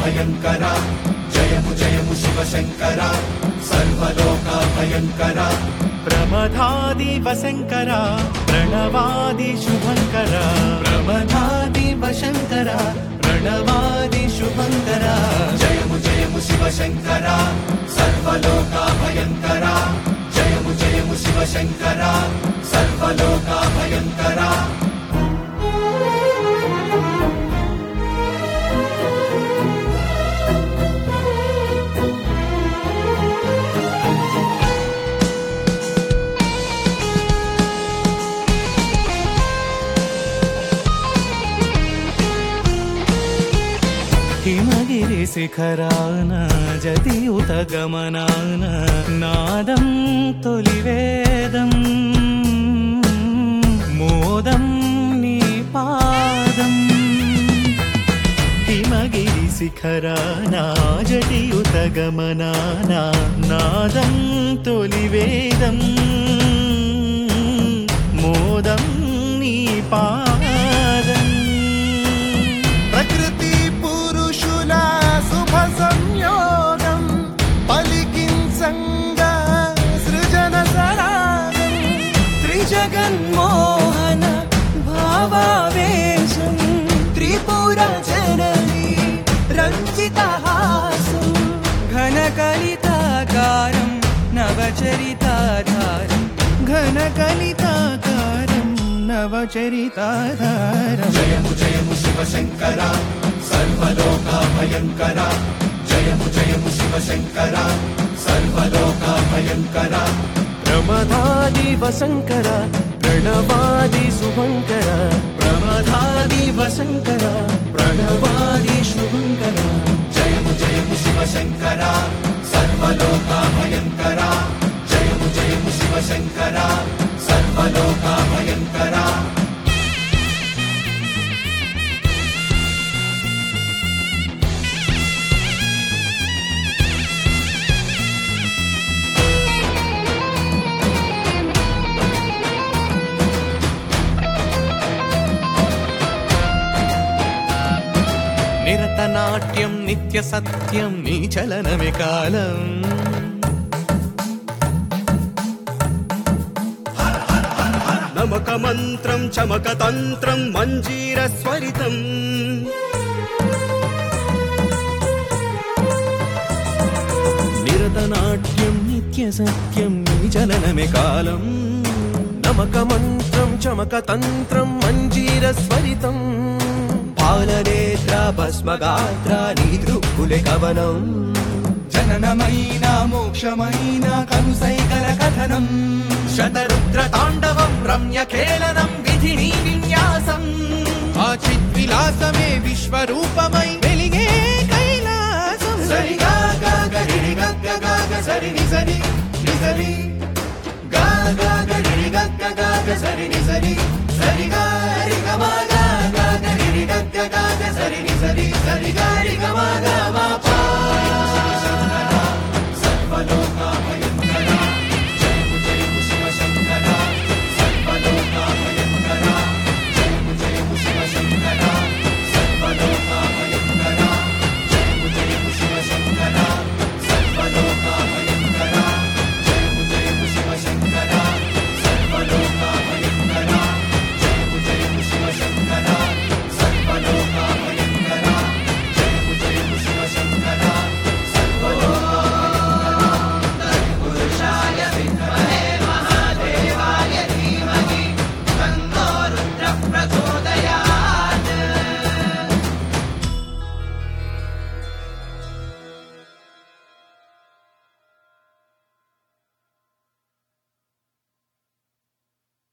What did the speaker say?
భయంకర జయము జయము శివశంకర సర్వలోక భయంకర ప్రమథాదివ శంకర ప్రణవాది శుభంకర ప్రమథాదివ శంకర ప్రణవాది శుభంకర జయము జయము శివశంకర సర్వలోక భయంకర జయము జయము శివశంకర సర్వలోక భయంకర హిమగిరి శిఖరాన జతియుత గమనాన నాదం తొలివేదం మోదం నీ పాదం హిమగిరి శిఖరాన జటియుత గమనాన నాదం తొలివేదం మోదం నీ పాదం ప్రకృతి పురుషుల శుభ సంయోగం పలికించంగా సృజన సరాగం త్రిజగన్మోహన భావావేశం త్రిపుర జనని రంజితహాసం ఘనకలితాకారం నవచరితాధారం ఘనకలితాకారం నవచరితాధారం జయము జయము శివశంకర సర్వలోక భయంకర జయము జయము శివశంకర సర్వలోక భయంకర ప్రమదాదివ శంకర ప్రణవాది శుభంకర ప్రమదాదివ శంకర ప్రణవాది శుభంకర జయము జయము శివశంకర సర్వలోక భయంకర జయము జయము శివశంకర సర్వలోక భయంకర నిరతనాట్యం నిత్య సత్యం నీ చలనమే కాలం నమక మంత్రం చమక తంత్రం మంజీర స్వరితం నిరతనాట్యం నిత్య సత్యం నీ చలనమే కాలం నమక మంత్రం చమక తంత్రం మంజీర స్వరితం పాలనేత్ర భస్మగాత్ర నీ దృక్కులే కవనం జననమైన మోక్షమైన కనుసైకల కథనం శతరుద్ర తాండవం రమ్య కేళనం విధి నీ విన్యాసం ఆ చిద్విలాసమే విశ్వరూపమై వెలిగే కైలాసం సరిగా గరిడి గగ్గ గాగ సరి నిసరి నిసరి గా గరిడి గగ్గ గాగ సరి నిసరి సరిగా రిగ మాగా గరిడి గగ్గ గాగ సరి నిసరి సరిగా రిగ మాగా